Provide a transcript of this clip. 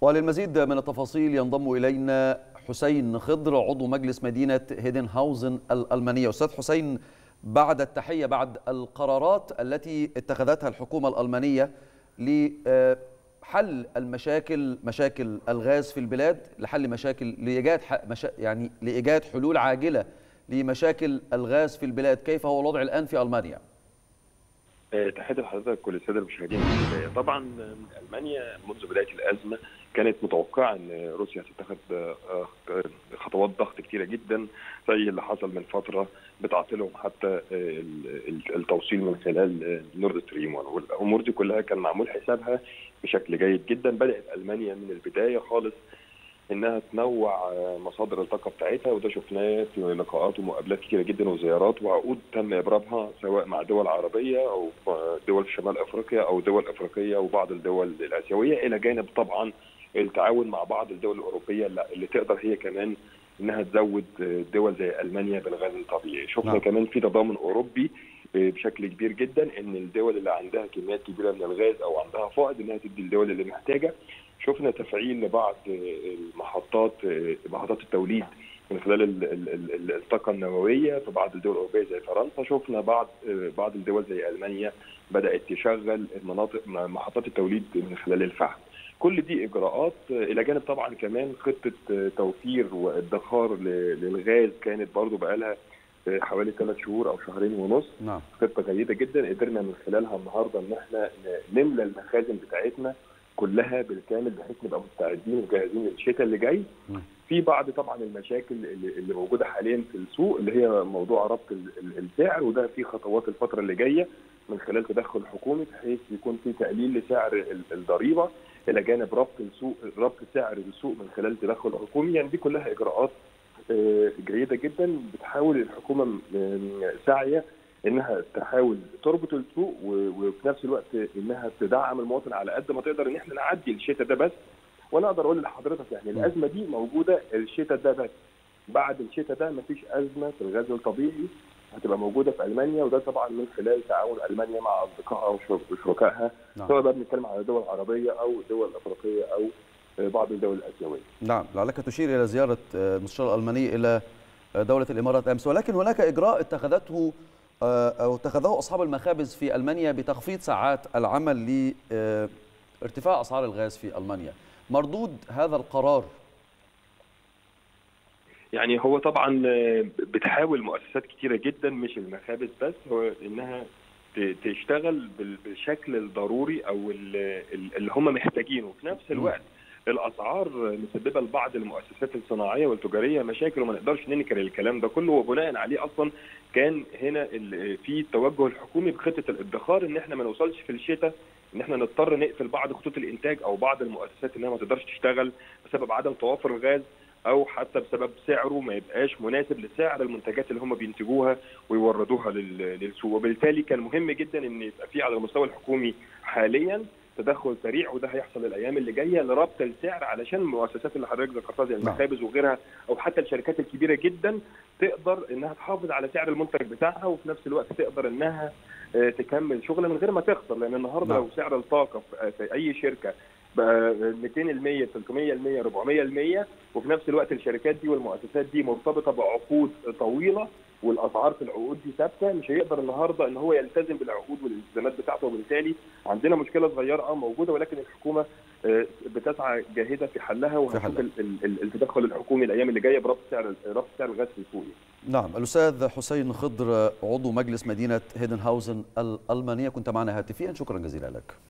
وللمزيد من التفاصيل ينضم إلينا حسين خضر عضو مجلس مدينة هيدنهاوزن الألمانية أستاذ حسين بعد التحية بعد القرارات التي اتخذتها الحكومة الألمانية لحل المشاكل مشاكل الغاز في البلاد لحل مشاكل لإيجاد مشا يعني لإيجاد حلول عاجلة لمشاكل الغاز في البلاد كيف هو الوضع الآن في ألمانيا؟ تحيه لحضرتك كل الساده المشاهدين في البدايه طبعا المانيا منذ بدايه الازمه كانت متوقعه ان روسيا هتتخذ خطوات ضغط كتيره جدا زي اللي حصل من فتره بتعطلهم حتى التوصيل من خلال نورد ستريم والامور دي كلها كان معمول حسابها بشكل جيد جدا بدات المانيا من البدايه خالص انها تنوع مصادر الطاقه بتاعتها وده شفناه في لقاءات ومقابلات كتيره جدا وزيارات وعقود تم ابرامها سواء مع دول عربيه او دول في شمال افريقيا او دول افريقيه وبعض الدول الاسيويه الى جانب طبعا التعاون مع بعض الدول الاوروبيه اللي تقدر هي كمان انها تزود دول زي المانيا بالغاز الطبيعي شفنا نعم. كمان في تضامن اوروبي بشكل كبير جدا ان الدول اللي عندها كميات كبيره من الغاز او عندها فائض انها تدي الدول اللي محتاجه شفنا تفعيل لبعض المحطات محطات التوليد من خلال الطاقه النوويه في بعض الدول الاوروبيه زي فرنسا شفنا بعض بعض الدول زي المانيا بدات تشغل المناطق محطات التوليد من خلال الفحم كل دي اجراءات الى جانب طبعا كمان خطه توفير وادخار للغاز كانت برضو بقى لها حوالي ثلاث شهور او شهرين ونص نعم. خطه جيده جدا قدرنا من خلالها النهارده ان احنا نملى المخازن بتاعتنا كلها بالكامل بحيث نبقى مستعدين وجاهزين للشتاء اللي جاي في بعض طبعا المشاكل اللي, اللي موجوده حاليا في السوق اللي هي موضوع ربط السعر وده في خطوات الفتره اللي جايه من خلال تدخل حكومي بحيث يكون في تقليل لسعر الضريبه الى جانب ربط السوق ربط سعر السوق من خلال تدخل حكومي يعني دي كلها اجراءات جيده جدا بتحاول الحكومه ساعيه انها تحاول تربط السوق وفي نفس الوقت انها تدعم المواطن على قد ما تقدر ان احنا نعدي الشتاء ده بس وانا اقدر اقول لحضرتك يعني الازمه دي موجوده الشتاء ده بس بعد الشتاء ده مفيش ازمه في الغاز الطبيعي هتبقى موجوده في المانيا وده طبعا من خلال تعاون المانيا مع اصدقائها وشركائها نعم. سواء بقى بنتكلم على دول عربيه او دول افريقيه او بعض الدول الاسيويه. نعم لعلك تشير الى زياره المستشار الالماني الى دوله الامارات امس ولكن هناك اجراء اتخذته او اتخذه اصحاب المخابز في المانيا بتخفيض ساعات العمل لارتفاع اسعار الغاز في المانيا. مردود هذا القرار يعني هو طبعا بتحاول مؤسسات كتيره جدا مش المخابز بس هو انها تشتغل بالشكل الضروري او اللي هم محتاجينه وفي نفس الوقت الاسعار مسببه لبعض المؤسسات الصناعيه والتجاريه مشاكل وما نقدرش ننكر الكلام ده كله وبناء عليه اصلا كان هنا في التوجه الحكومي بخطه الادخار ان احنا ما نوصلش في الشتاء ان احنا نضطر نقفل بعض خطوط الانتاج او بعض المؤسسات انها ما تقدرش تشتغل بسبب عدم توافر الغاز او حتى بسبب سعره ما يبقاش مناسب لسعر المنتجات اللي هم بينتجوها ويوردوها للسوق وبالتالي كان مهم جدا ان يبقى في على المستوى الحكومي حاليا تدخل سريع وده هيحصل الايام اللي جايه لربط السعر علشان المؤسسات اللي حضرتك ذكرتها زي المخابز وغيرها او حتى الشركات الكبيره جدا تقدر انها تحافظ على سعر المنتج بتاعها وفي نفس الوقت تقدر انها تكمل شغل من غير ما تخسر لان النهارده لو سعر الطاقه في اي شركه بقى 200% 300% 400% وفي نفس الوقت الشركات دي والمؤسسات دي مرتبطه بعقود طويله والاسعار في العقود دي ثابته مش هيقدر النهارده ان هو يلتزم بالعقود والالتزامات بتاعته وبالتالي عندنا مشكله صغيره اه موجوده ولكن الحكومه بتسعى جاهده في حلها وهتشوف التدخل الحكومي الايام اللي جايه بربط سعر ربط سعر الغاز في السوق نعم الاستاذ حسين خضر عضو مجلس مدينه هيدنهاوزن الالمانيه كنت معنا هاتفيا شكرا جزيلا لك